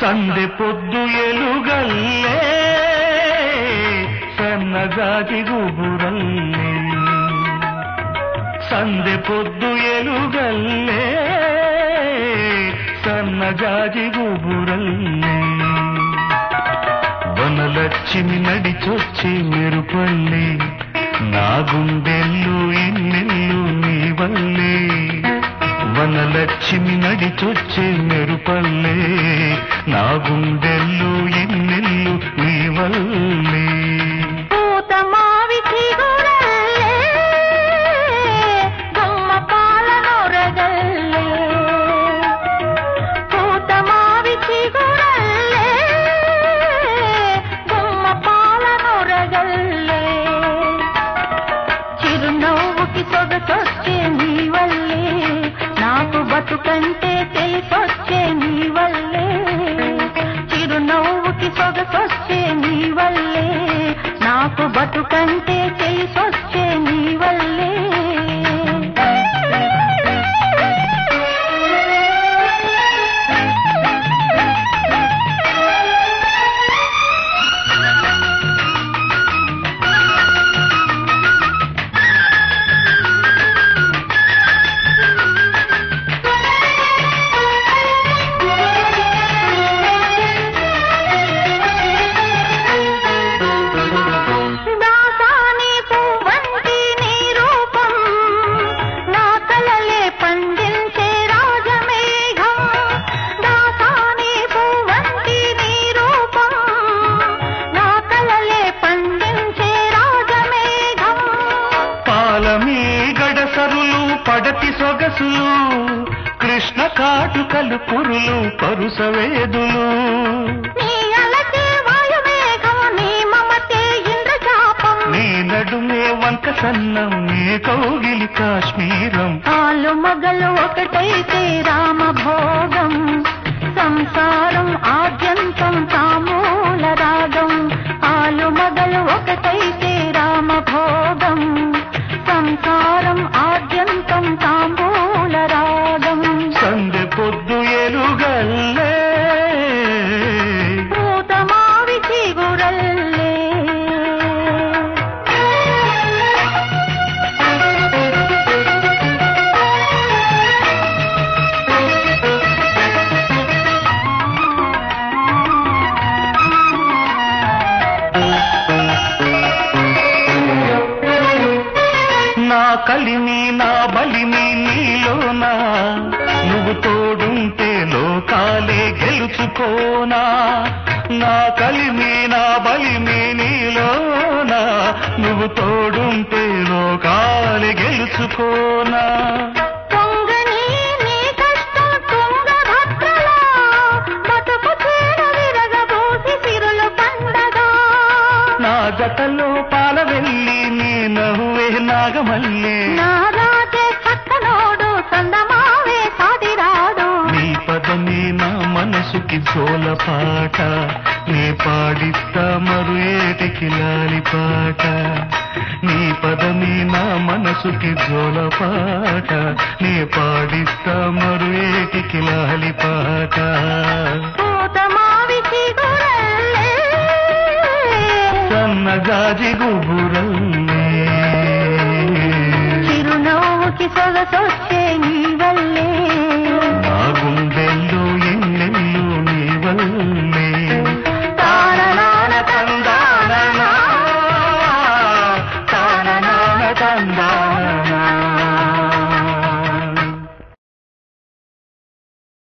సందె పొద్దు ఎలుగల్లే సన్నజాజి గుబురల్లే సందె పొద్దు ఎలుగల్లే సన్నజాజి గుబురల్లే వనలక్ష్మి నడిచొచ్చి మెరుపల్లే నా గుండెల్లు ఇన్నెల్లు నీ వల్లే వనలక్ష్మి నడిచొచ్చే మెరుపల్లే నా గుండెల్లు ఇన్నెల్లు నీ వల్లే పూత మావి చిగురల్లే గుమ్మ పాల నొరగల్లే పూత మావి చిగురల్లే గుమ్మ పాల నొరగల్లే చిరునవ్వుకి సొగసొచ్చే నీ వల్లే నాకు బతుకంటే తెలిసొచ్చే నీ వల్లే చిరునవ్వుకి సొగసొచ్చే నీ వల్లే నాకు బతుకంటే తెలిసొచ్చే నీ వల్లే దాసాని పువ్వంటి నీ రూపం నా కలలే పండించే రాజమేఘం దాసాని పువ్వంటి నీ రూపం నా కలలే పండించే రాజమేఘం పాలమీ గడసరులు పడతి సొగసులు కృష్ణ కాటుకలు పురులు పరుసవేదులు నీ అలకే వాయుమేఘం నీ మమతే ఇంద్రచాపం నీ నడుమే వంక సన్నం నీ కౌగిలి కాశ్మీరం ఆలు మగలు ఒకటైతే రామ భోగం సంసారం ఆద్యంతం తామూల రాగం ఆలు మగలు ఒకటైతే రామ భోగం సంసారం ఆద్యంతం తాంబూల రాగం సందె పొద్దు ఎలుగల్లే పూత మావి చిగురల్లే నా కలిమి నా బలిమి నీలోనా నువ్వు తోడుంటే లోకాలే గెలుచుకోనా నా కలిమి నా బలిమి నీలోనా నువ్వు తోడుంటే లోకాలే గెలుచుకోనా పొంగని నీ కష్టం తుంగభద్రలా బతుకు చేర విరగబోసి సిరులు పండగ నా జతలో పాల వెళ్ళి నీ నవ్వే నాగమల్లే నా రాజే చక్కనోడు సందమావే సాదిరాడు నీ పదమే నా మనసుకి జోల పాట నీ పాడిస్తా మరు ఏటికి లాలి పాట నీ పదమే నా మనసుకి జోల పాట నీ పాడిస్తా మరు ఏటికి లాలి పాట పూత మావి చిగురల్లే సన్నగాజి గుబురల్లే చిరునవ్వుకి సొగసొచ్చే నీ